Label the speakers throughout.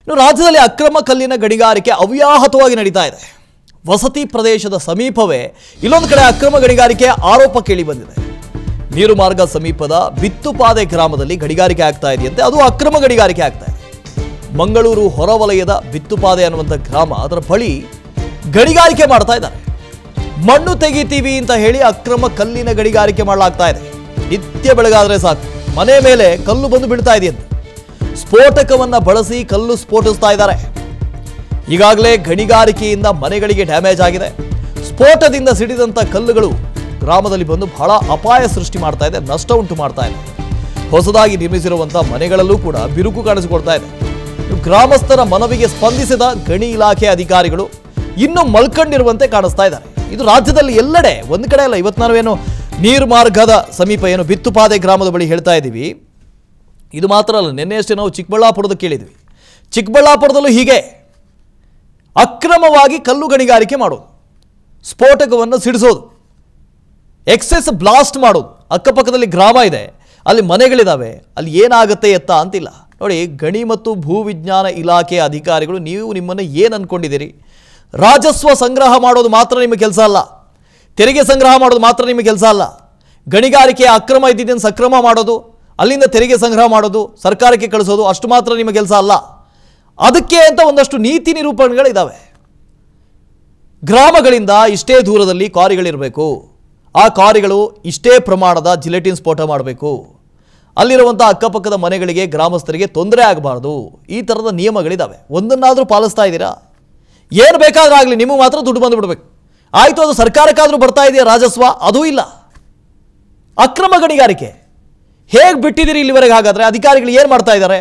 Speaker 1: ಇನ್ನು ರಾಜ್ಯದಲ್ಲಿ ಅಕ್ರಮ ಕಲ್ಲಿನ ಗಣಿಗಾರಿಕೆ ಅವ್ಯಾಹತವಾಗಿ ನಡೀತಾ ಇದೆ ವಸತಿ ಪ್ರದೇಶದ ಸಮೀಪವೇ ಇಲ್ಲೊಂದು ಕಡೆ ಅಕ್ರಮ ಗಣಿಗಾರಿಕೆ ಆರೋಪ ಕೇಳಿ ಬಂದಿದೆ ನೀರು ಮಾರ್ಗ ಸಮೀಪದ ಬಿತ್ತುಪಾದೆ ಗ್ರಾಮದಲ್ಲಿ ಗಣಿಗಾರಿಕೆ ಆಗ್ತಾ ಇದೆಯಂತೆ ಅದು ಅಕ್ರಮ ಗಣಿಗಾರಿಕೆ ಆಗ್ತಾ ಇದೆ ಮಂಗಳೂರು ಹೊರವಲಯದ ಬಿತ್ತುಪಾದೆ ಅನ್ನುವಂಥ ಗ್ರಾಮ ಅದರ ಬಳಿ ಗಣಿಗಾರಿಕೆ ಮಾಡ್ತಾ ಇದ್ದಾರೆ ಮಣ್ಣು ತೆಗಿತೀವಿ ಅಂತ ಹೇಳಿ ಅಕ್ರಮ ಕಲ್ಲಿನ ಗಣಿಗಾರಿಕೆ ಮಾಡಲಾಗ್ತಾ ಇದೆ ನಿತ್ಯ ಬೆಳಗಾದ್ರೆ ಸಾಕು ಮನೆ ಮೇಲೆ ಕಲ್ಲು ಬಂದು ಬೀಳ್ತಾ ಇದೆಯಂತೆ ಸ್ಫೋಟಕವನ್ನ ಬಳಸಿ ಕಲ್ಲು ಸ್ಫೋಟಿಸ್ತಾ ಇದ್ದಾರೆ ಈಗಾಗಲೇ ಗಣಿಗಾರಿಕೆಯಿಂದ ಮನೆಗಳಿಗೆ ಡ್ಯಾಮೇಜ್ ಆಗಿದೆ ಸ್ಫೋಟದಿಂದ ಸಿಡಿದಂಥ ಕಲ್ಲುಗಳು ಗ್ರಾಮದಲ್ಲಿ ಬಂದು ಬಹಳ ಅಪಾಯ ಸೃಷ್ಟಿ ಮಾಡ್ತಾ ಇದೆ ನಷ್ಟ ಉಂಟು ಮಾಡ್ತಾ ಇದೆ ಹೊಸದಾಗಿ ನಿರ್ಮಿಸಿರುವಂಥ ಮನೆಗಳಲ್ಲೂ ಕೂಡ ಬಿರುಕು ಕಾಣಿಸಿಕೊಳ್ತಾ ಇದೆ ಇನ್ನು ಗ್ರಾಮಸ್ಥರ ಮನವಿಗೆ ಸ್ಪಂದಿಸಿದ ಗಣಿ ಇಲಾಖೆ ಅಧಿಕಾರಿಗಳು ಇನ್ನೂ ಮಲ್ಕೊಂಡಿರುವಂತೆ ಕಾಣಿಸ್ತಾ ಇದ್ದಾರೆ ಇದು ರಾಜ್ಯದಲ್ಲಿ ಎಲ್ಲೆಡೆ ಒಂದು ಕಡೆ ಅಲ್ಲ ಇವತ್ತು ನಾವೇನು ನೀರು ಮಾರ್ಗದ ಸಮೀಪ ಏನು ಬಿತ್ತುಪಾದೆ ಗ್ರಾಮದ ಬಳಿ ಹೇಳ್ತಾ ಇದ್ದೀವಿ ಇದು ಮಾತ್ರ ಅಲ್ಲ ನಿನ್ನೆಯಷ್ಟೇ ನಾವು ಚಿಕ್ಕಬಳ್ಳಾಪುರದ ಕೇಳಿದ್ವಿ ಚಿಕ್ಕಬಳ್ಳಾಪುರದಲ್ಲೂ ಹೀಗೆ ಅಕ್ರಮವಾಗಿ ಕಲ್ಲು ಗಣಿಗಾರಿಕೆ ಮಾಡೋದು ಸ್ಫೋಟಕವನ್ನು ಸಿಡಿಸೋದು ಎಕ್ಸೆಸ್ ಬ್ಲಾಸ್ಟ್ ಮಾಡೋದು ಅಕ್ಕಪಕ್ಕದಲ್ಲಿ ಗ್ರಾಮ ಇದೆ ಅಲ್ಲಿ ಮನೆಗಳಿದ್ದಾವೆ ಅಲ್ಲಿ ಏನಾಗುತ್ತೆ ಎತ್ತ ಅಂತಿಲ್ಲ ನೋಡಿ ಗಣಿ ಮತ್ತು ಭೂವಿಜ್ಞಾನ ಇಲಾಖೆ ಅಧಿಕಾರಿಗಳು ನೀವು ನಿಮ್ಮನ್ನು ಏನು ಅಂದ್ಕೊಂಡಿದ್ದೀರಿ ರಾಜಸ್ವ ಸಂಗ್ರಹ ಮಾಡೋದು ಮಾತ್ರ ನಿಮ್ಮ ಕೆಲಸ ಅಲ್ಲ ತೆರಿಗೆ ಸಂಗ್ರಹ ಮಾಡೋದು ಮಾತ್ರ ನಿಮ್ಮ ಕೆಲಸ ಅಲ್ಲ ಗಣಿಗಾರಿಕೆ ಅಕ್ರಮ ಇದ್ದಿದ್ದನ್ನು ಸಕ್ರಮ ಮಾಡೋದು ಅಲ್ಲಿಂದ ತೆರಿಗೆ ಸಂಗ್ರಹ ಮಾಡೋದು ಸರ್ಕಾರಕ್ಕೆ ಕಳಿಸೋದು ಅಷ್ಟು ಮಾತ್ರ ನಿಮ್ಮ ಕೆಲಸ ಅಲ್ಲ ಅದಕ್ಕೆ ಅಂತ ಒಂದಷ್ಟು ನೀತಿ ನಿರೂಪಣೆಗಳಿದ್ದಾವೆ ಗ್ರಾಮಗಳಿಂದ ಇಷ್ಟೇ ದೂರದಲ್ಲಿ ಕಾರಿಗಳಿರಬೇಕು ಆ ಕಾರಿಗಳು ಇಷ್ಟೇ ಪ್ರಮಾಣದ ಜಿಲೆಟಿನ್ ಸ್ಫೋಟ ಮಾಡಬೇಕು ಅಲ್ಲಿರುವಂಥ ಅಕ್ಕಪಕ್ಕದ ಮನೆಗಳಿಗೆ ಗ್ರಾಮಸ್ಥರಿಗೆ ತೊಂದರೆ ಆಗಬಾರ್ದು ಈ ಥರದ ನಿಯಮಗಳಿದ್ದಾವೆ ಒಂದನ್ನಾದರೂ ಪಾಲಿಸ್ತಾ ಇದ್ದೀರಾ ಏನು ಬೇಕಾದ್ರೂ ಆಗಲಿ ನಿಮಗೆ ಮಾತ್ರ ದುಡ್ಡು ಬಂದುಬಿಡ್ಬೇಕು ಆಯಿತು ಅದು ಸರ್ಕಾರಕ್ಕಾದರೂ ಬರ್ತಾ ಇದೆಯಾ ರಾಜಸ್ವ ಅದೂ ಇಲ್ಲ ಅಕ್ರಮ ಗಣಿಗಾರಿಕೆ ಹೇಗೆ ಬಿಟ್ಟಿದ್ದೀರಿ ಇಲ್ಲಿವರೆಗೆ ಹಾಗಾದರೆ ಅಧಿಕಾರಿಗಳು ಏನು ಮಾಡ್ತಾ ಇದ್ದಾರೆ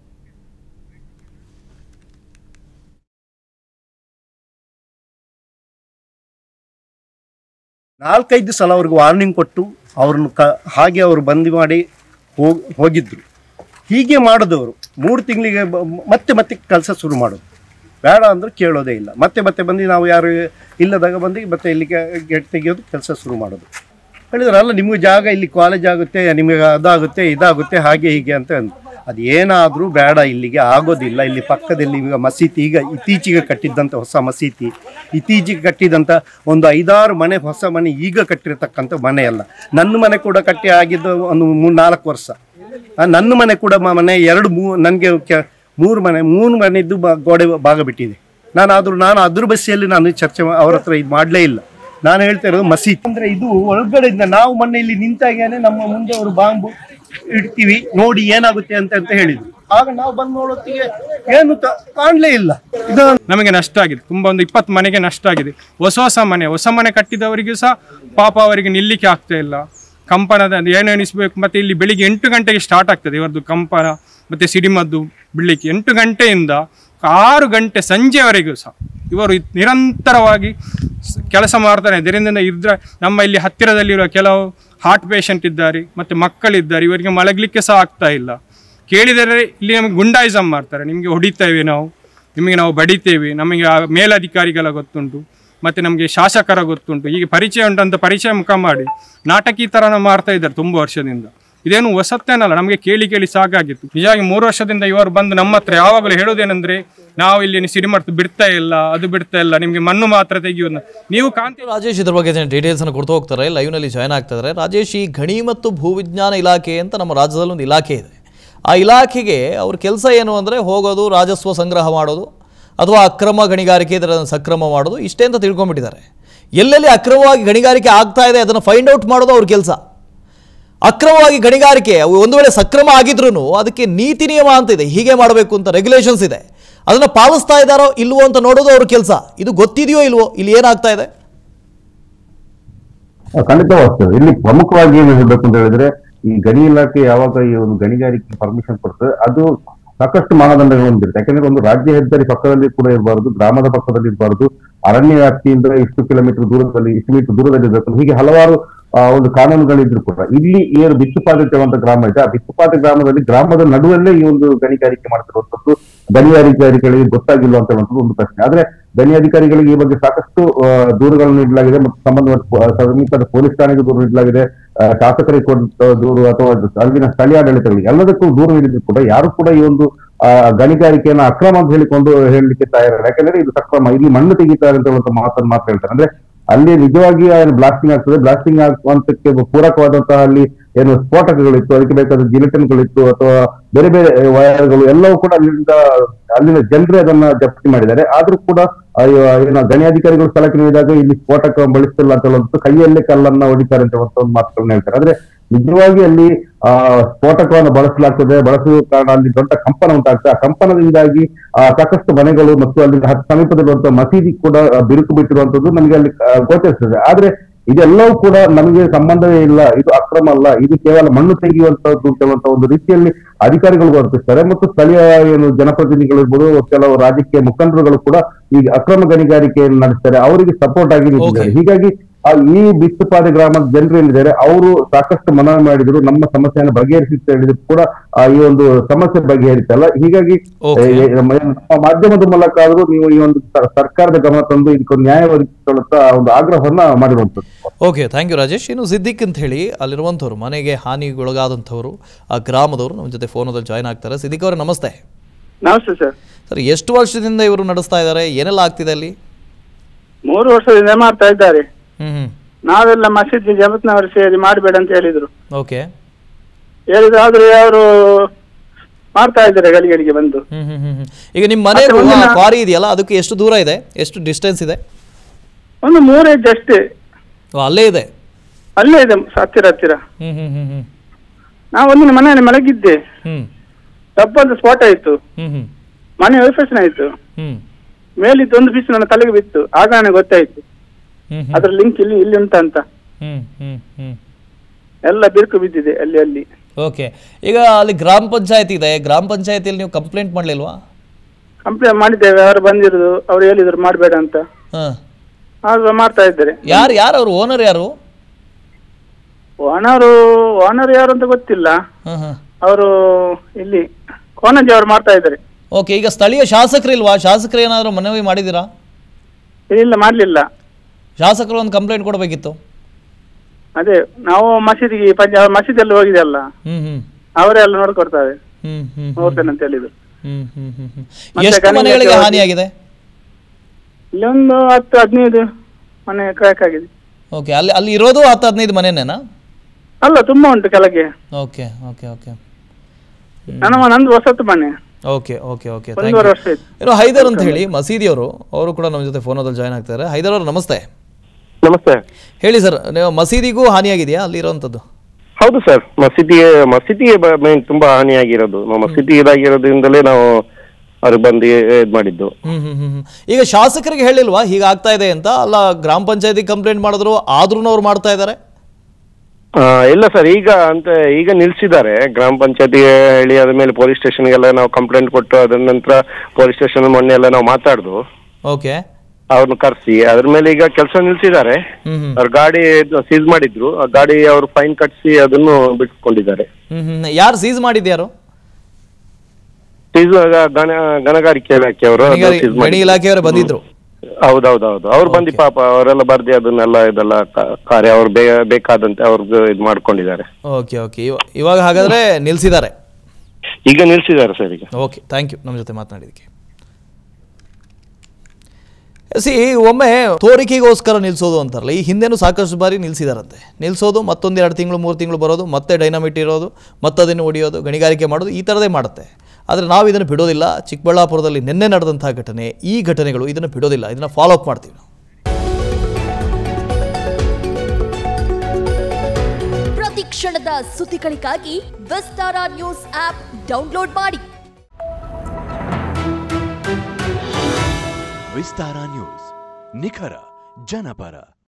Speaker 2: ನಾಲ್ಕೈದು ಸಲ ಅವ್ರಿಗೆ ವಾರ್ನಿಂಗ್ ಕೊಟ್ಟು ಅವ್ರನ್ನ ಕ ಹಾಗೆ ಅವರು ಬಂದಿ ಮಾಡಿ ಹೋಗ್ ಹೋಗಿದ್ರು ಹೀಗೆ ಮಾಡಿದವರು ಮೂರು ತಿಂಗಳಿಗೆ ಬ- ಮತ್ತೆ ಮತ್ತೆ ಕೆಲಸ ಶುರು ಮಾಡೋದು ಬೇಡ ಅಂದ್ರೆ ಕೇಳೋದೇ ಇಲ್ಲ ಮತ್ತೆ ಮತ್ತೆ ಬಂದು ನಾವು ಯಾರು ಇಲ್ಲದಾಗ ಬಂದು ಮತ್ತೆ ಇಲ್ಲಿಗೆ ಗೇಟ್ ತೆಗೆಯೋದು ಕೆಲಸ ಶುರು ಮಾಡೋದು ಹೇಳಿದ್ರೆ ಅಲ್ಲ ನಿಮಗೆ ಜಾಗ ಇಲ್ಲಿ ಕಾಲೇಜ್ ಆಗುತ್ತೆ ನಿಮಗೆ ಅದಾಗುತ್ತೆ ಇದಾಗುತ್ತೆ ಹಾಗೆ ಹೀಗೆ ಅಂತ ಅಂದ್- ಅದು ಏನಾದರೂ ಬೇಡ ಇಲ್ಲಿಗೆ ಆಗೋದಿಲ್ಲ ಇಲ್ಲಿ ಪಕ್ಕದಲ್ಲಿ ಈಗ ಮಸೀದಿ ಈಗ ಇತ್ತೀಚೆಗೆ ಕಟ್ಟಿದ್ದಂಥ ಹೊಸ ಮಸೀದಿ ಇತ್ತೀಚೆಗೆ ಕಟ್ಟಿದಂಥ ಒಂದು ಐದಾರು ಮನೆ ಹೊಸ ಮನೆ ಈಗ ಕಟ್ಟಿರತಕ್ಕಂಥ ಮನೆ ಅಲ್ಲ ನನ್ನ ಮನೆ ಕೂಡ ಕಟ್ಟಿ ಆಗಿದ್ದು ಒಂದು ಮೂರು ನಾಲ್ಕು ವರ್ಷ ಆ, ನನ್ನ ಮನೆ ಕೂಡ ಮ- ಮನೆ ಎರಡು ಮೂ ನನಗೆ ಮೂರು ಮನೆ ಮೂರು ಮನೆದ್ದು ಬ ಗೋಡೆ ಭಾಗ ಬಿಟ್ಟಿದೆ ನಾನು ಆದರೂ ನಾನು ಅದ್ರ ಬಸ್ಸಿಯಲ್ಲಿ ನಾನು ಚರ್ಚೆ ಮಾ- ಅವ್ರ ಹತ್ರ ಇದು ಮಾಡಲೇ ಇಲ್ಲ ನಾನು ಹೇಳ್ತಾ ಇರೋದು ಮಸೀದ್ ಅಂದ್ರೆ ಇದು ಒಳಗಡೆಯಿಂದ ನಾವು ಮೊನ್ನೆ ಇಲ್ಲಿ ನಿಂತಾಗೇನೆ ನಮ್ಮ ಮುಂದೆ ಅವರು ಬಾಂಬು ಇಡ್ತೀವಿ ನೋಡಿ ಏನಾಗುತ್ತೆ ಅಂತ ಅಂತ ಹೇಳಿದ್ರು ಆಗ ನಾವು ಬಂದು ನೋಡೋತ್ತಿಗೆ ಏನು ತ- ಕಾಣ್ಲೇ ಇಲ್ಲ ಇದು
Speaker 3: ನಮಗೆ ನಷ್ಟ ಆಗಿದೆ ತುಂಬ ಒಂದು ಇಪ್ಪತ್ತು ಮನೆಗೆ ನಷ್ಟ ಆಗಿದೆ ಹೊಸ ಹೊಸ ಮನೆ ಹೊಸ ಮನೆ ಕಟ್ಟಿದವರಿಗೂ ಸಹ ಪಾಪ ಅವರಿಗೆ ನಿಲ್ಲಿಕ್ಕೆ ಆಗ್ತಾ ಇಲ್ಲ ಕಂಪನದ ಏನು ಎಣಿಸ್ಬೇಕು ಮತ್ತೆ ಇಲ್ಲಿ ಬೆಳಿಗ್ಗೆ ಎಂಟು ಗಂಟೆಗೆ ಸ್ಟಾರ್ಟ್ ಆಗ್ತದೆ ಇವರದ್ದು ಕಂಪನ ಮತ್ತೆ ಸಿಡಿಮದ್ದು ಬಿಡ್ಲಿಕ್ಕೆ ಎಂಟು ಗಂಟೆಯಿಂದ ಆರು ಗಂಟೆ ಸಂಜೆವರೆಗೂ ಸಹ ಇವರು ನಿರಂತರವಾಗಿ ಸ್- ಕೆಲಸ ಮಾಡ್ತಾನೆ ಇದರಿಂದ ಇದ್ರೆ ನಮ್ಮ ಇಲ್ಲಿ ಹತ್ತಿರದಲ್ಲಿರುವ ಕೆಲವು ಹಾರ್ಟ್ ಪೇಷಂಟ್ ಇದ್ದಾರೆ ಮತ್ತೆ ಮಕ್ಕಳಿದ್ದಾರೆ ಇವರಿಗೆ ಮಲಗಲಿಕ್ಕೆ ಸಹ ಆಗ್ತಾ ಇಲ್ಲ ಕೇಳಿದರೆ ಇಲ್ಲಿ ನಮಗೆ ಗುಂಡಾಯಿಸಮ್ ಮಾಡ್ತಾರೆ ನಿಮಗೆ ಹೊಡಿತೇವೆ ನಾವು ನಿಮಗೆ ನಾವು ಬಡಿತೇವೆ ನಮಗೆ ಆ ಮೇಲಧಿಕಾರಿಗಳ ಗೊತ್ತುಂಟು ಮತ್ತು ನಮಗೆ ಶಾಸಕರ ಗೊತ್ತುಂಟು ಹೀಗೆ ಪರಿಚಯ ಉಂಟಂತ ಪರಿಚಯ ಮುಖ ಮಾಡಿ ನಾಟಕಿ ಥರನ ಮಾಡ್ತಾ ಇದ್ದಾರೆ ತುಂಬ ವರ್ಷದಿಂದ ಇದೇನು ಹೊಸತ್ತೇನಲ್ಲ ನಮಗೆ ಕೇಳಿ ಕೇಳಿ ಸಾಕಾಗಿತ್ತು ನಿಜವಾಗಿ ಮೂರು ವರ್ಷದಿಂದ ಇವರು ಬಂದು ನಮ್ಮ ಹತ್ರ ಯಾವಾಗಲೂ ಹೇಳೋದೇನೆಂದ್ರೆ ನಾವು ಇಲ್ಲಿ ಸಿಡಿಮರ್ತು ಬಿಡ್ತಾ ಇಲ್ಲ ಅದು ಬಿಡ್ತಾ ಇಲ್ಲ ನಿಮಗೆ ಮಣ್ಣು ಮಾತ್ರ ತೆಗೆಯೋದು ನೀವು ಕಾಂತಿ
Speaker 1: ರಾಜೇಶ್ ಇದ್ರ ಬಗ್ಗೆ ಡೀಟೇಲ್ಸ್ ಅನ್ನು ಕೊಡ್ತಾ ಹೋಗ್ತಾರೆ ಲೈವ್ನಲ್ಲಿ ಜಾಯ್ನ್ ಆಗ್ತಾ ಇದ್ದಾರೆ ರಾಜೇಶ್ ಈ ಗಣಿ ಮತ್ತು ಭೂವಿಜ್ಞಾನ ಇಲಾಖೆ ಅಂತ ನಮ್ಮ ರಾಜ್ಯದಲ್ಲಿ ಒಂದು ಇಲಾಖೆ ಇದೆ ಆ ಇಲಾಖೆಗೆ ಅವ್ರ ಕೆಲಸ ಏನು ಅಂದರೆ ಹೋಗೋದು ರಾಜಸ್ವ ಸಂಗ್ರಹ ಮಾಡೋದು ಅಥವಾ ಅಕ್ರಮ ಗಣಿಗಾರಿಕೆ ಇದರ ಸಕ್ರಮ ಮಾಡೋದು ಇಷ್ಟೇ ಅಂತ ತಿಳ್ಕೊಂಡ್ಬಿಟ್ಟಿದ್ದಾರೆ ಎಲ್ಲೆಲ್ಲಿ ಅಕ್ರಮವಾಗಿ ಗಣಿಗಾರಿಕೆ ಆಗ್ತಾ ಇದೆ ಅದನ್ನು ಫೈಂಡ್ ಔಟ್ ಮಾಡೋದು ಅವ್ರ ಕೆಲಸ ಅಕ್ರಮವಾಗಿ ಗಣಿಗಾರಿಕೆ ಅವು ಒಂದು ವೇಳೆ ಸಕ್ರಮ ಆಗಿದ್ರೂ ಅದಕ್ಕೆ ನೀತಿ ನಿಯಮ ಅಂತ ಇದೆ ಹೀಗೆ ಮಾಡಬೇಕು ಅಂತ ರೆಗ್ಯುಲೇಷನ್ಸ್ ಇದೆ ಅದನ್ನು ಪಾಲಿಸ್ತಾ ಇದ್ದಾರೋ ಇಲ್ವೋ ಅಂತ ನೋಡೋದು ಅವ್ರ ಕೆಲಸ ಇದು ಗೊತ್ತಿದೆಯೋ ಇಲ್ವೋ ಇಲ್ಲಿ ಏನಾಗ್ತಾ ಇದೆ
Speaker 4: ಖಂಡಿತವಾಗ್ತದೆ ಇಲ್ಲಿ ಪ್ರಮುಖವಾಗಿ ಏನು ಹೇಳ್ಬೇಕು ಅಂತ ಹೇಳಿದ್ರೆ ಈ ಗಣಿ ಇಲಾಖೆ ಯಾವಾಗ ಈ ಒಂದು ಗಣಿಗಾರಿಕೆ ಪರ್ಮಿಷನ್ ಕೊಡ್ತದೆ ಅದು ಸಾಕಷ್ಟು ಮಾನದಂಡಗಳು ಹೊಂದಿರುತ್ತೆ ಯಾಕಂದ್ರೆ ಒಂದು ರಾಜ್ಯ ಹೆದ್ದಾರಿ ಪಕ್ಕದಲ್ಲಿ ಕೂಡ ಇರಬಾರದು ಗ್ರಾಮದ ಪಕ್ಕದಲ್ಲಿ ಇರಬಾರದು ಅರಣ್ಯ ವ್ಯಾಪ್ತಿಯಿಂದ ಇಷ್ಟು ಕಿಲೋಮೀಟರ್ ದೂರದಲ್ಲಿ ಇಷ್ಟು ಮೀಟರ್ ದೂರದಲ್ಲಿ ಇರಬೇಕು ಹೀಗೆ ಹಲವಾರು ಆ, ಒಂದು ಕಾನೂನುಗಳಿದ್ರು ಕೂಡ ಇಲ್ಲಿ ಏನು ಬಿತ್ತುಪಾದೆ ಅಂತ ಗ್ರಾಮ ಇದೆ ಆ ಬಿತ್ತುಪಾದೆ ಗ್ರಾಮದಲ್ಲಿ ಗ್ರಾಮದ ನಡುವಲ್ಲೇ ಈ ಒಂದು ಗಣಿಗಾರಿಕೆ ಮಾಡ್ತಿರುವಂತದ್ದು ಗಣಿ ಅಧಿಕಾರಿಗಳಿಗೆ ಗೊತ್ತಾಗಿಲ್ಲ ಅಂತ ಹೇಳುವಂಥದ್ದು ಒಂದು ಪ್ರಶ್ನೆ ಆದ್ರೆ ಗಣಿ ಅಧಿಕಾರಿಗಳಿಗೆ ಈ ಬಗ್ಗೆ ಸಾಕಷ್ಟು ಆ, ದೂರುಗಳನ್ನು ನೀಡಲಾಗಿದೆ ಮತ್ತು ಸಂಬಂಧಪಟ್ಟ ಪೊ- ಸಮೀಪದ ಪೊಲೀಸ್ ಠಾಣೆಗೆ ದೂರು ನೀಡಲಾಗಿದೆ ಆ, ಶಾಸಕರಿಗೆ ಕೊಟ್ಟ ದೂರು ಅಥವಾ ಅಲ್ಲಿನ ಸ್ಥಳೀಯ ಆಡಳಿತಗಳಿಗೆ ಎಲ್ಲದಕ್ಕೂ ದೂರು ನೀಡಿದ್ರು ಕೂಡ ಯಾರು ಕೂಡ ಈ ಒಂದು ಆ ಗಣಿಗಾರಿಕೆಯನ್ನು ಅಕ್ರಮ ಅಂತ ಹೇಳಿಕೊಂಡು ಹೇಳಲಿಕ್ಕೆ ತಯಾರಿಲ್ಲ ಯಾಕಂದ್ರೆ ಇದು ಸಕ್ರಮ ಇಲ್ಲಿ ಮಣ್ಣು ತೆಗಿತಾರೆ ಅಂತ ಹೇಳುವಂತ ಮಾತನ್ನು ಮಾತ್ರ ಹೇಳ್ತಾರೆ ಅಂದ್ರೆ ಅಲ್ಲಿ ನಿಜವಾಗಿ ಬ್ಲಾಸ್ಟಿಂಗ್ ಆಗ್ತದೆ ಬ್ಲಾಸ್ಟಿಂಗ್ ಆಗುವಂತಕ್ಕೆ ಪೂರಕವಾದಂತಹ ಅಲ್ಲಿ ಏನು ಸ್ಫೋಟಕಗಳಿತ್ತು ಅದಕ್ಕೆ ಬೇಕಾದ ಜಿಲೆಟನ್ಗಳಿತ್ತು ಅಥವಾ ಬೇರೆ ಬೇರೆ ವೈರ್ಗಳು ಎಲ್ಲವೂ ಕೂಡ ಅಲ್ಲಿಂದ ಅಲ್ಲಿನ ಜನರೇ ಅದನ್ನ ಜಪ್ತಿ ಮಾಡಿದ್ದಾರೆ ಆದ್ರೂ ಕೂಡ ಅಯ್ಯೋ, ಏನು ಗಣಿ ಅಧಿಕಾರಿಗಳು ಸ್ಥಳಕ್ಕೆ ನೀಡಿದಾಗ ಇಲ್ಲಿ ಸ್ಫೋಟಕ ಬಳಸ್ತಿಲ್ಲ ಅಂತ ಹೇಳುವಂತ ಕೈಯಲ್ಲೇ ಕಲ್ಲನ್ನ ಹೊಡಿತಾರೆ ಅಂತ ಹೇಳುವಂತ ಒಂದು ಮಾತುಗಳನ್ನ ಹೇಳ್ತಾರೆ ಆದ್ರೆ ನಿಜವಾಗಿ ಅಲ್ಲಿ ಆ ಸ್ಫೋಟಕವನ್ನು ಬಳಸಲಾಗ್ತದೆ ಬಳಸುವ ಕಾರಣ ಅಲ್ಲಿ ದೊಡ್ಡ ಕಂಪನ ಉಂಟಾಗ್ತದೆ ಆ ಕಂಪನದಿಂದಾಗಿ ಆ ಸಾಕಷ್ಟು ಮನೆಗಳು ಮತ್ತು ಅಲ್ಲಿ ಹತ್- ಸಮೀಪದಲ್ಲಿರುವಂತಹ ಮಸೀದಿ ಕೂಡ ಆ, ಬಿರುಕು ಬಿಟ್ಟಿರುವಂತದ್ದು ನಮಗೆ ಅಲ್ಲಿ ಆ, ಗೋಚರಿಸ್ತದೆ ಆದ್ರೆ ಇದೆಲ್ಲವೂ ಕೂಡ ನಮಗೆ ಸಂಬಂಧವೇ ಇಲ್ಲ ಇದು ಅಕ್ರಮ ಅಲ್ಲ ಇದು ಕೇವಲ ಮಣ್ಣು ತೆಗೆಯುವಂತದ್ದು ಕೆಲವಂತ ಒಂದು ರೀತಿಯಲ್ಲಿ ಅಧಿಕಾರಿಗಳು ವರ್ತಿಸ್ತಾರೆ ಮತ್ತು ಸ್ಥಳೀಯ ಏನು ಜನಪ್ರತಿನಿಧಿಗಳು ಇರ್ಬೋದು ಕೆಲವು ರಾಜಕೀಯ ಮುಖಂಡರುಗಳು ಕೂಡ ಈ ಅಕ್ರಮ ಗಣಿಗಾರಿಕೆಯನ್ನು ನಡೆಸ್ತಾರೆ ಅವರಿಗೆ ಸಪೋರ್ಟ್ ಆಗಿ ನಿಂತಿದ್ದಾರೆ ಹೀಗಾಗಿ ಆ ಈ ಬಿತ್ತುಪಾದೆ ಗ್ರಾಮದ ಜನರು ಏನಿದ್ದಾರೆ ಅವರು ಸಾಕಷ್ಟು ಮನವಿ ಮಾಡಿದ್ರು ನಮ್ಮ ಸಮಸ್ಯೆಯನ್ನು ಬಗೆಹರಿಸಿ ಅಂತ ಹೇಳಿದ್ರು ಕೂಡ ಆ ಈ ಒಂದು ಸಮಸ್ಯೆ ಬಗೆಹರಿತಲ್ಲ ಹೀಗಾಗಿ
Speaker 1: Okay.
Speaker 4: ಏ, ನಮ್ಮ ನಮ್ಮ ಮಾಧ್ಯಮದ ಮೂಲಕ ಆದ್ರೂ ನೀವು ಈ ಒಂದು ಸರ್- ಸರ್ಕಾರದ ಗಮನ ತಂದು ಇದಕ್ಕೊಂದು ನ್ಯಾಯ ಒದಗಿಸಿಕೊಳ್ಳುತ್ತಾ ಒಂದು ಆಗ್ರಹವನ್ನ ಮಾಡಿರುವಂತದ್ದು
Speaker 1: ಓಕೆ ಥ್ಯಾಂಕ್ ಯು ರಾಜೇಶ್ ಇನ್ನು ಸಿದ್ದಿಕ್ ಅಂತ ಹೇಳಿ ಅಲ್ಲಿರುವಂಥವ್ರು ಮನೆಗೆ ಹಾನಿಗೊಳಗಾದಂಥವ್ರು ಆ ಗ್ರಾಮದವರು ನಮ್ಮ ಜೊತೆ ಫೋನಲ್ಲಿ ಜಾಯ್ನ್ ಆಗ್ತಾರೆ ಸಿದ್ದಿಕ್ ಅವರೇ ನಮಸ್ತೆ
Speaker 5: ನಮಸ್ತೆ ಸರ್
Speaker 1: ಸರ್ ಎಷ್ಟು ವರ್ಷದಿಂದ ಇವರು ನಡೆಸ್ತಾ ಇದ್ದಾರೆ ಏನೆಲ್ಲ ಆಗ್ತಿದೆ ಅಲ್ಲಿ
Speaker 5: ಮೂರು ವರ್ಷದಿಂದ ಮಾಡ್ತಾ ಇದ್ದಾರೆ
Speaker 1: ಹ್ಮ್ ಹ್ಮ್
Speaker 5: ನಾವೆಲ್ಲ ಮಸೀದಿ ಜಮತ್ನವರು ಸೇರಿ ಮಾಡಬೇಡ ಅಂತ ಹೇಳಿದ್ರು
Speaker 1: ಓಕೆ
Speaker 5: ಹೇಳಿದ್ರು ಆದ್ರೆ ಅವರು ಮಾಡ್ತಾ ಇದ್ದಾರೆ ಗಲಿಗಳಿಗೆ ಬಂದು
Speaker 1: ಹ್ಮ್ ಹ್ಮ್ ಹ್ಮ್ ಹ್ಮ್. ಈಗ ನಿಮ್ಮ ಮನೆಗೂ
Speaker 5: ಮತ್ತೆ
Speaker 1: ಆ
Speaker 5: ಒಂದಿನ-
Speaker 1: ಕ್ವಾರಿ ಇದೆಯಲ್ಲ ಅದಕ್ಕೆ ಎಷ್ಟು ದೂರ ಇದೆ ಎಷ್ಟು ಡಿಸ್ಟೆನ್ಸ್ ಇದೆ
Speaker 5: ಒಂದು ಮೂರೇ ಅಷ್ಟೇ
Speaker 1: ಓ, ಅಲ್ಲೇ ಇದೆ
Speaker 5: ಅಲ್ಲೇ ಇದೆ ಹತ್ತಿರ ಹತ್ತಿರ
Speaker 1: ಹ್ಮ್ ಹ್ಮ್ ಹ್ಮ್ ಹ್ಮ್
Speaker 5: ನಾವು ಒಂದಿನ ಮನೆಯಲ್ಲಿ ಮಲಗಿದ್ದೆ
Speaker 1: ಹ್ಮ್
Speaker 5: ಡಬ್ಬಂದು ಸ್ಫೋಟ ಆಯ್ತು
Speaker 1: ಹ್ಮ್ ಹ್ಮ್
Speaker 5: ಮನೆ ವೈಫಸ್ನ ಆಯ್ತು
Speaker 1: ಹ್ಮ್
Speaker 5: ಮೇಲಿದ್ದು ಒಂದು ಪೀಸ್ ನನ್ನ ತಲೆಗೆ ಬಿತ್ತು ಆಗ ನನಗೆ ಗೊತ್ತಾಯ್ತು
Speaker 1: ಹ್ಮ್ ಹ್ಮ್
Speaker 5: ಅದ್ರ ಲಿಂಕ್ ಇಲ್ಲಿ ಇಲ್ಲಿ ಉಂಟ ಅಂತ
Speaker 1: ಹ್ಮ್ ಹ್ಮ್ ಹ್ಮ್
Speaker 5: ಎಲ್ಲ ಬಿರುಕು ಬಿದ್ದಿದೆ ಅಲ್ಲಿ ಅಲ್ಲಿ
Speaker 1: ಓಕೆ ಈಗ ಅಲ್ಲಿ ಗ್ರಾಮ ಪಂಚಾಯತ್ ಇದೆ ಗ್ರಾಮ ಪಂಚಾಯತಿಯಲ್ಲಿ ನೀವು ಕಂಪ್ಲೇಂಟ್ ಮಾಡಲಿಲ್ವಾ
Speaker 5: ಕಂಪ್ಲೇಂಟ್ ಮಾಡಿದ್ದೇವೆ ಅವರು ಬಂದಿರೋದು ಅವ್ರು ಹೇಳಿದ್ರು ಮಾಡಬೇಡ ಅಂತ
Speaker 1: ಹಾಂ
Speaker 5: ಆಗ ಮಾಡ್ತಾ ಇದ್ದಾರೆ
Speaker 1: ಯಾರು ಯಾರು ಅವರು ಓನರ್ ಯಾರು
Speaker 5: ಓನರು ಓನರ್ ಯಾರು ಅಂತ ಗೊತ್ತಿಲ್ಲ
Speaker 1: ಹಾಂ ಹಾಂ
Speaker 5: ಅವರು ಇಲ್ಲಿ ಕೋನಂಜಿ ಅವರು ಮಾಡ್ತಾ ಇದ್ದಾರೆ
Speaker 1: ಓಕೆ ಈಗ ಸ್ಥಳೀಯ ಶಾಸಕರು ಇಲ್ವಾ ಶಾಸಕರು ಏನಾದರೂ ಮನವಿ ಮಾಡಿದ್ದೀರಾ
Speaker 5: ಇಲ್ಲ ಮಾಡ್ಲಿಲ್ಲ
Speaker 1: ಶಾಸಕರು ಒಂದು ಕಂಪ್ಲೇಂಟ್ ಕೊಡಬೇಕಿತ್ತು
Speaker 5: ಅದೇ ನಾವು ಮಸೀದಿಗೆ ಪಂಜ ಮಸೀದಿಯಲ್ಲಿ ಹೋಗಿದೆ ಅಲ್ಲ
Speaker 1: ಹ್ಞೂ ಹ್ಞೂ
Speaker 5: ಅವರೇ ಎಲ್ಲ ನೋಡ್ಕೊಡ್ತಾರೆ
Speaker 1: ಹ್ಞೂ ಹ್ಞೂ
Speaker 5: ನೋಡ್ತೇನೆ ಅಂತ ಹೇಳಿದ್ರು
Speaker 1: ಹ್ಞೂ ಹ್ಞೂ ಹ್ಞೂ ಹ್ಞೂ
Speaker 5: ಮತ್ತೆ
Speaker 1: ಎಷ್ಟು
Speaker 5: ಗಣಿಗಾರಿಕೆ
Speaker 1: ಮನೆಗಳಿಗೆ
Speaker 5: ಹೋಗಿ-
Speaker 1: ಹಾನಿಯಾಗಿದೆ
Speaker 5: ಇಲ್ಲಿ ಒಂದು ಹತ್ತು ಹದಿನೈದು ಮನೆ ಕ್ರ್ಯಾಕ್ ಆಗಿದೆ
Speaker 1: ಓಕೆ ಅಲ್ಲಿ ಅಲ್ಲಿ ಇರೋದು ಹತ್ತು ಹದಿನೈದು ಮನೆನೇನಾ
Speaker 5: ಅಲ್ಲ ತುಂಬಾ ಉಂಟು ಕೆಳಗೆ
Speaker 1: ಓಕೆ ಓಕೆ ಓಕೆ
Speaker 5: ನನ್ನ ಮ- ನಂದು ಹೊಸತು ಮನೆ
Speaker 1: ಓಕೆ ಓಕೆ ಓಕೆ ಥ್ಯಾಂಕ್
Speaker 5: ಒಂದೂವರೆ
Speaker 1: ಯು
Speaker 5: ವರ್ಷ ಆಯ್ತು
Speaker 1: ಇನ್ನು ಹೈದರ್ ಅಂತ ಹೇಳಿ ಮಸೀದಿಯವರು ಅವರು ಕೂಡ ನಮ್ಮ ಜೊತೆ ಫೋನಲ್ಲಿ ಜಾಯ್ನ್ ಆಗ್ತಾರೆ ಹೈದರ್ ಅವರು ನಮಸ್ತೆ
Speaker 6: ನಮಸ್ತೆ
Speaker 1: ಹೇಳಿ ಸರ್ ನೀವು ಮಸೀದಿಗೂ ಹಾನಿಯಾಗಿದೆಯಾ ಅಲ್ಲಿ ಇರೋವಂಥದ್ದು
Speaker 6: ಹೌದು ಸರ್ ಮಸೀದಿಗೆ ಮಸೀದಿಗೆ ಮೇನ್ ತುಂಬಾ ಹಾನಿಯಾಗಿರೋದು ನಾವು ಮಸೀದಿ ಇದಾಗಿರೋದ್ರಿಂದಲೇ ನಾವು ಅವ್ರಿಗೆ ಬಂದು ಇದು ಮಾಡಿದ್ದು
Speaker 1: ಹ್ಮ್ ಹ್ಮ್ ಹ್ಮ್ ಹ್ಮ್. ಈಗ ಶಾಸಕರಿಗೆ ಹೇಳಿಲ್ವಾ ಹೀಗೆ ಆಗ್ತಾ ಇದೆ ಅಂತ ಅಲ್ಲ ಗ್ರಾಮ ಪಂಚಾಯತಿ ಕಂಪ್ಲೇಂಟ್ ಮಾಡಿದ್ರು ಆದ್ರೂ ಅವ್ರು ಮಾಡ್ತಾ ಇದ್ದಾರೆ
Speaker 6: ಆ, ಇಲ್ಲ ಸರ್ ಈಗ ಅಂತ ಈಗ ನಿಲ್ಸಿದ್ದಾರೆ ಗ್ರಾಮ ಪಂಚಾಯತಿಗೆ ಹೇಳಿ ಆದ್ಮೇಲೆ ಪೊಲೀಸ್ ಸ್ಟೇಷನ್ಗೆಲ್ಲ ನಾವು ಕಂಪ್ಲೇಂಟ್ ಕೊಟ್ಟು ಅದ್ರ ನಂತರ ಪೊಲೀಸ್ ಸ್ಟೇಷನ್ ಮೊನ್ನೆ ಎಲ್ಲ ನಾವು ಮಾತಾಡ್ದು
Speaker 1: ಓಕೆ
Speaker 6: ಅವ್ರನ್ನ ಕರೆಸಿ ಅದ್ರ ಮೇಲೆ ಈಗ ಕೆಲಸ ನಿಲ್ಸಿದ್ದಾರೆ
Speaker 1: ಹ್ಮ್ ಹ್ಮ್
Speaker 6: ಅವ್ರ ಗಾಡಿ ಸೀಸ್ ಮಾಡಿದ್ರು ಆ ಗಾಡಿ ಅವರು ಫೈನ್ ಕಟ್ಸಿ ಅದನ್ನು ಬಿಟ್ಕೊಂಡಿದ್ದಾರೆ
Speaker 1: ಹ್ಮ್ ಹ್ಮ್ ಯಾರು ಸೀಸ್ ಮಾಡಿದ್ಯಾರು
Speaker 6: ಸೀಸ್ ಗಣ ಗಣಗಾರಿಕೆ ಇಲಾಖೆ ಅವರು
Speaker 1: ಗಣಿ- ಗಣಿ ಇಲಾಖೆಯವರು ಬಂದಿದ್ರು
Speaker 6: ಹೌದೌದೌದು ಅವ್ರು ಬಂದು ಪಾಪ ಅವರೆಲ್ಲ ಬರ್ದಿ ಅದನ್ನೆಲ್ಲ ಇದೆಲ್ಲ ಕ- ಕಾರ್ಯ ಅವ್ರು ಬೇ ಬೇಕಾದಂತೆ ಅವ್ರಿಗೆ ಇದು ಮಾಡ್ಕೊಂಡಿದ್ದಾರೆ
Speaker 1: ಓಕೆ ಓಕೆ ಇವಾಗ ಹಾಗಾದ್ರೆ ನಿಲ್ಸಿದ್ದಾರೆ
Speaker 6: ಈಗ ನಿಲ್ಸಿದ್ದಾರೆ ಸರ್ ಈಗ
Speaker 1: ಓಕೆ ಥ್ಯಾಂಕ್ ಯು ನಮ್ಮ ಜೊತೆ ಮಾತನಾಡಿದಕ್ಕೆ ಸಿ ಒಮ್ಮೆ ತೋರಿಕೆಗೋಸ್ಕರ ನಿಲ್ಸೋದು ಅಂತಾರಲ್ಲ ಈ ಹಿಂದೆನೂ ಸಾಕಷ್ಟು ಬಾರಿ ನಿಲ್ಸಿದಾರಂತೆ ನಿಲ್ಸೋದು ಮತ್ತೊಂದು ಎರಡು ತಿಂಗಳು ಮೂರು ತಿಂಗಳು ಬರೋದು ಮತ್ತೆ ಡೈನಮಿಟ್ ಇರೋದು ಮತ್ತದನ್ನು ಹೊಡಿಯೋದು ಗಣಿಗಾರಿಕೆ ಮಾಡೋದು ಈ ಥರದೇ ಮಾಡುತ್ತೆ ಆದರೆ ನಾವು ಇದನ್ನು ಬಿಡೋದಿಲ್ಲ ಚಿಕ್ಕಬಳ್ಳಾಪುರದಲ್ಲಿ ನಿನ್ನೆ ನಡೆದಂಥ ಘಟನೆ ಈ ಘಟನೆಗಳು ಇದನ್ನು ಬಿಡೋದಿಲ್ಲ ಇದನ್ನು ಫಾಲೋ ಅಪ್ ಮಾಡ್ತೀವಿ ನಾವು
Speaker 7: ಪ್ರತಿ ಕ್ಷಣದ ಸುದ್ದಿಗಳಿಗಾಗಿ ವಿಸ್ತಾರ ನ್ಯೂಸ್ ಆಪ್ ಡೌನ್ಲೋಡ್ ಮಾಡಿ
Speaker 8: ವಿಸ್ತಾರ ನ್ಯೂಸ್ ನಿಖರ ಜನಪರ